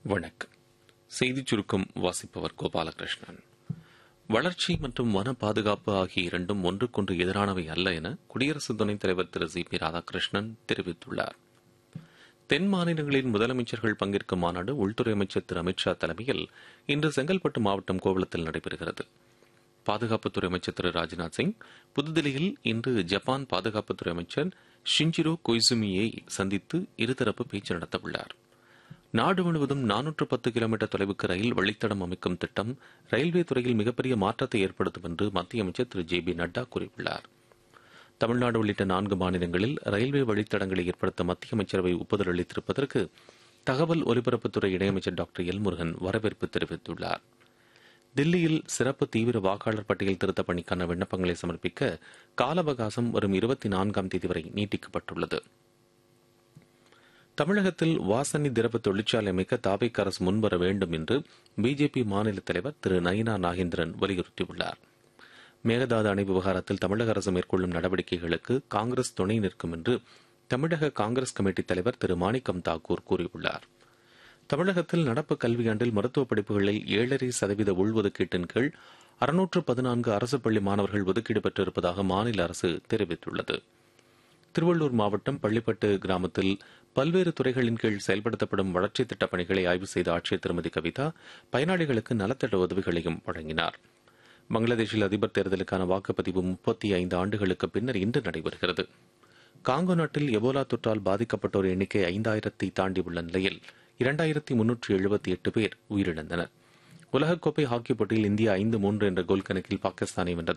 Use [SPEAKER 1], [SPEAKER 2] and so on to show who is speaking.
[SPEAKER 1] வணக்கம் செய்திச் சுருக்கம் வாசிப்பவர் கோபாலகிருஷ்ணன் வளர்ச்சி மற்றும் வன பாதுகாப்பு ஆகிய இரண்டும் ஒன்றுக்கொன்று எதிரானவை அல்ல என குடியரசு துணைத் தலைவர் திரு சி பி ராதாகிருஷ்ணன் தெரிவித்துள்ளார் தென் மாநிலங்களின் முதலமைச்சர்கள் பங்கேற்கும் மாநாடு உள்துறை அமைச்சர் திரு அமித்ஷா தலைமையில் இன்று செங்கல்பட்டு மாவட்டம் கோவளத்தில் நடைபெறுகிறது பாதுகாப்புத்துறை அமைச்சர் திரு ராஜ்நாத் சிங் புதுதில்லியில் இன்று ஜப்பான் பாதுகாப்புத்துறை அமைச்சர் ஷிஞ்சிரோ கொய்சுமியை சந்தித்து இருதரப்பு பேச்சு நடத்தவுள்ளார் நாடு முழுவதும் நானூற்று பத்து கிலோமீட்டர் தொலைவுக்கு ரயில் வழித்தடம் அமைக்கும் திட்டம் ரயில்வே துறையில் மிகப்பெரிய மாற்றத்தை ஏற்படுத்தும் என்று மத்திய அமைச்சர் திரு ஜே பி நட்டா கூறியுள்ளார் தமிழ்நாடு உள்ளிட்ட நான்கு மாநிலங்களில் ரயில்வே வழித்தடங்களை ஏற்படுத்த மத்திய அமைச்சரவை ஒப்புதல் அளித்திருப்பதற்கு தகவல் ஒலிபரப்புத்துறை இணையமைச்சர் டாக்டர் எல் முருகன் வரவேற்பு தெரிவித்துள்ளார் தில்லியில் சிறப்பு தீவிர வாக்காளர் பட்டியல் திருத்த பணிக்கான விண்ணப்பங்களை சமர்ப்பிக்க கால அவகாசம் வரும் இருபத்தி நான்காம் தேதி வரை நீட்டிக்கப்பட்டுள்ளது தமிழகத்தில் வாசனை திரவ தொழிற்சாலை அமைக்க தாவேக் அரசு முன்வர வேண்டும் என்று பிஜேபி மாநில தலைவர் திரு நயினா நாகேந்திரன் வலியுறுத்தியுள்ளார் மேகதாது அணை விவகாரத்தில் தமிழக அரசு மேற்கொள்ளும் நடவடிக்கைகளுக்கு காங்கிரஸ் துணை நிற்கும் என்று தமிழக காங்கிரஸ் கமிட்டி தலைவர் திரு மாணிக்கம் தாக்கூர் கூறியுள்ளார் தமிழகத்தில் நடப்பு கல்வியாண்டில் மருத்துவ படிப்புகளில் ஏழரை சதவீத உள்ஒதுக்கீட்டின் கீழ் அறுநூற்று பதினான்கு அரசு பள்ளி மாணவர்கள் ஒதுக்கீடு பெற்றிருப்பதாக மாநில அரசு தெரிவித்துள்ளது திருவள்ளூர் மாவட்டம் பள்ளிப்பட்டு கிராமத்தில் பல்வேறு துறைகளின் கீழ் செயல்படுத்தப்படும் வளர்ச்சித் திட்டப் பணிகளை ஆய்வு செய்த ஆட்சியர் திருமதி கவிதா பயனாளிகளுக்கு நலத்திட்ட உதவிகளையும் வழங்கினார் பங்களாதேஷில் அதிபர் தேர்தலுக்கான வாக்குப்பதிவு முப்பத்தி ஐந்து ஆண்டுகளுக்கு பின்னர் இன்று நடைபெறுகிறது காங்கோ நாட்டில் எபோலா தொற்றால் பாதிக்கப்பட்டோர் எண்ணிக்கை ஐந்தாயிரத்தை தாண்டி உள்ள நிலையில் இரண்டாயிரத்தி முன்னூற்று எழுபத்தி எட்டு பேர் உயிரிழந்தனர் உலகக்கோப்பை ஹாக்கி போட்டியில் இந்தியா ஐந்து மூன்று என்ற கோல் கணக்கில் பாகிஸ்தானை வென்றது